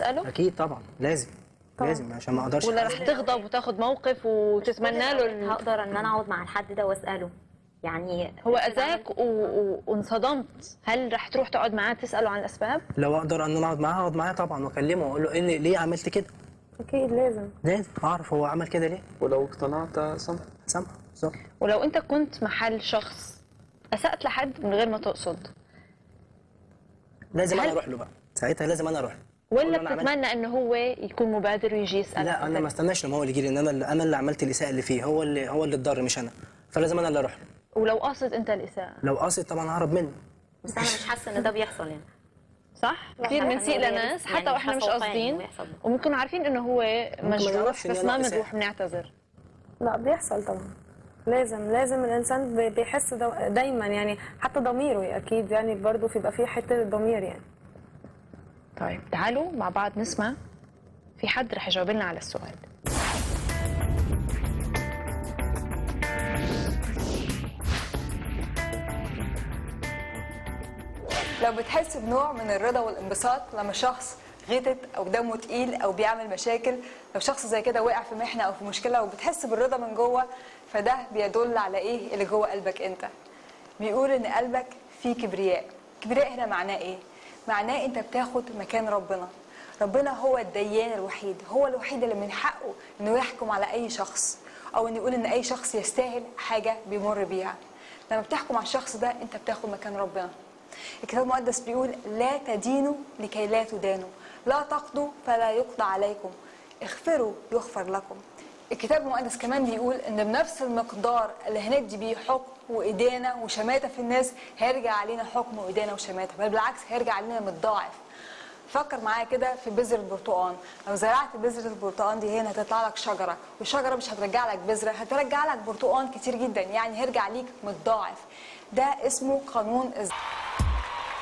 تساله اكيد طبعا لازم لازم عشان ما اقدرش ولا رح تغضب وتاخذ موقف وتتمنى له ال- هقدر ان انا اقعد مع الحد ده واساله يعني هو اذاك و- و- وانصدمت هل رح تروح تقعد معاه تساله عن الاسباب لو اقدر ان انا اقعد معاه اقعد معاه طبعا واكلمه واقول له ايه اللي- ليه عملت كده اكيد لازم لازم اعرف هو عمل كده ليه ولو اقتنعت سامح سامع بالظبط ولو انت كنت محل شخص اسات لحد من غير ما تقصد لازم انا هل- اروح له بقى ساعتها لازم انا اروح له أقول ولا له أنا عملت- بتتمنى انه هو يكون مبادر ويجي يسالك لا انا ما استناش لما هو اللي يجي لي ان انا اللي انا اللي عملت الاساءه اللي فيه هو اللي هو اللي اتضر مش انا فلازم انا اللي اروح له ولو قاصد انت الاساءه لو قاصد طبعا ههرب منه بس انا مش حاسه ان ده بيحصل يعني صح لا، كثير لا، بنسيء يعني لناس يعني حتى واحنا مش حصل فعلاً قاصدين إنه يحصل. وممكن عارفين انه هو ما مجروح يعرفش إن بس أنا ما إساءة. بنروح بنعتذر لا بيحصل طبعا لازم لازم الانسان بي- بيحس دو- دايما يعني حتى ضميره اكيد يعني برضه بيبقى فيه حته الضمير يعني طيب تعالوا مع بعض نسمع في حد رح يجاوب لنا على السؤال لو بتحس بنوع من الرضا والانبساط لما شخص غتت او دمه تقيل او بيعمل مشاكل لو شخص زي كده وقع في محنه او في مشكله وبتحس بالرضا من جوه فده بيدل على ايه اللي جوه قلبك انت بيقول ان قلبك فيه كبرياء كبرياء هنا معناه ايه معناه انت بتاخد مكان ربنا ربنا هو الديان الوحيد هو الوحيد اللي من حقه انه يحكم على اي شخص او انه يقول ان اي شخص يستاهل حاجه بيمر بيها لما بتحكم على الشخص ده انت بتاخد مكان ربنا الكتاب المقدس بيقول لا تدينوا لكي لا تدانوا لا تقضوا فلا يقضى عليكم اغفروا يغفر لكم الكتاب المقدس كمان بيقول ان بنفس المقدار اللي هندي بيه حكم وإدانة وشماتة في الناس هيرجع علينا حكم وإدانة وشماتة بل بالعكس هيرجع علينا متضاعف فكر معايا كده في بذر البرتقال لو زرعت بذرة البرتقال دي هنا هتطلع لك شجرة والشجرة مش هترجع لك بذرة هترجع لك برتقال كتير جدا يعني هيرجع ليك متضاعف ده اسمه قانون الز...